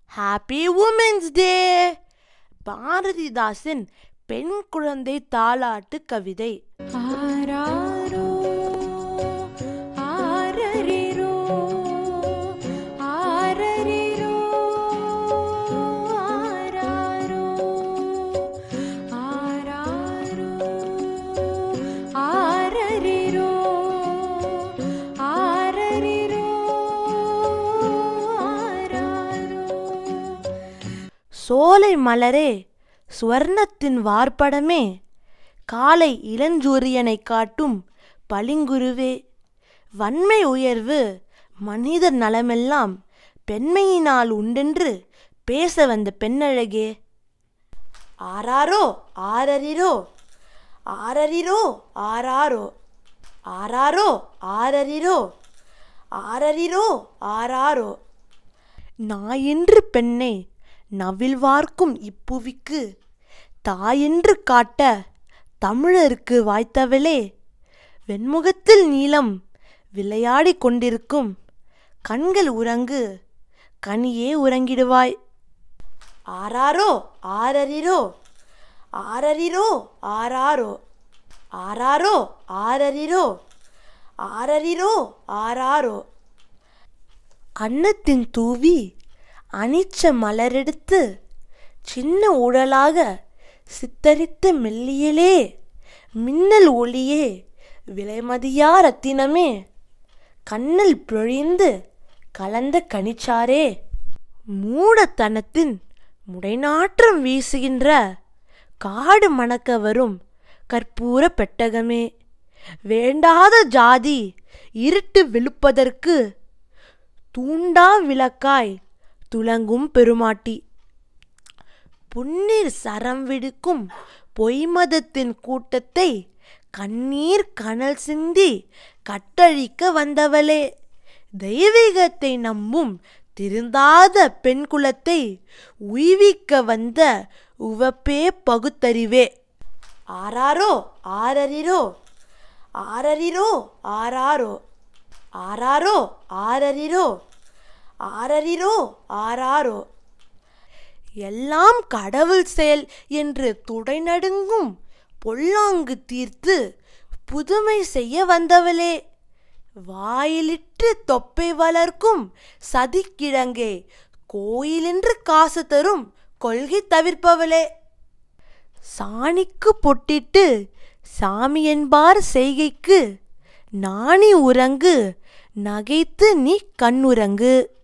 happy women's day Bharathidasan பெண் குழந்தை தாலாட்டு கவிதை ஆராரோ ஆரரிரோ ஆரரிரோ ஆராரோ ஆராரோ ஆரரிரோ ஆரரிரோ ஆராரோ சோலை மலரே சுவர்ணத்தின் வார்ப்படமே காலை இளஞ்சூரியனை காட்டும் பளிங்குருவே வன்மை உயர்வு மனிதர் நலமெல்லாம் பெண்மையினால் உண்டென்று பேச வந்த பெண்ணழகே ஆராரோ ஆரரிரோ ஆரரிரோ ஆராரோ ஆராரோ ஆரரிரோ ஆரரிரோ ஆராரோ நாயென்று பெண்ணை நவில்வார்க்கும் இப்புவிக்கு தாயென்று காட்ட தமிழருக்கு வாய்த்தவளே வெண்முகத்தில் நீலம் விளையாடிக் கொண்டிருக்கும் கண்கள் உறங்கு கனியே உறங்கிடுவாய் ஆராரோ ஆரரிரோ ஆரரிரோ ஆராரோ ஆராரோ ஆரரிரோ ஆரரிரோ ஆராரோ அன்னத்தின் தூவி அனிச்ச மலரெடுத்து சின்ன உடலாக சித்தரித்த மெல்லியலே மின்னல் ஒளியே விலைமதியா ரத்தினமே கண்ணல் பொழிந்து கலந்த கனிச்சாரே மூடத்தனத்தின் முடைநாற்றம் வீசுகின்ற காடு மணக்க வரும் கற்பூர பெட்டகமே வேண்டாத ஜாதி இருட்டு வெளுப்பதற்கு தூண்டா விளக்காய் துலங்கும் பெருமாட்டி புன்னீர் சரம் விடுக்கும் பொய்மதத்தின் கூட்டத்தை கண்ணீர் கனல் சிந்தி கட்டழிக்க வந்தவளே தெய்வீகத்தை நம்பும் திருந்தாத பெண் குலத்தை உய்விக்க வந்த உவப்பே பகுத்தறிவே ஆராரோ ஆரரிரோ ஆரரிரோ ஆராரோ ஆராரோ ஆரரிரோ ஆரரிரோ ஆராரோ எல்லாம் கடவுள் செயல் என்று துடைநடுங்கும் பொல்லாங்கு தீர்த்து புதுமை செய்ய வந்தவளே வாயிலிட்டு தொப்பை வளர்க்கும் சதிக்கிழங்கே கோயிலென்று காசு தரும் கொள்கை தவிர்ப்பவளே சாணிக்கு பொட்டிட்டு சாமி என்பார் செய்கைக்கு நாணி உறங்கு நகைத்து நீ கண்ணுறங்கு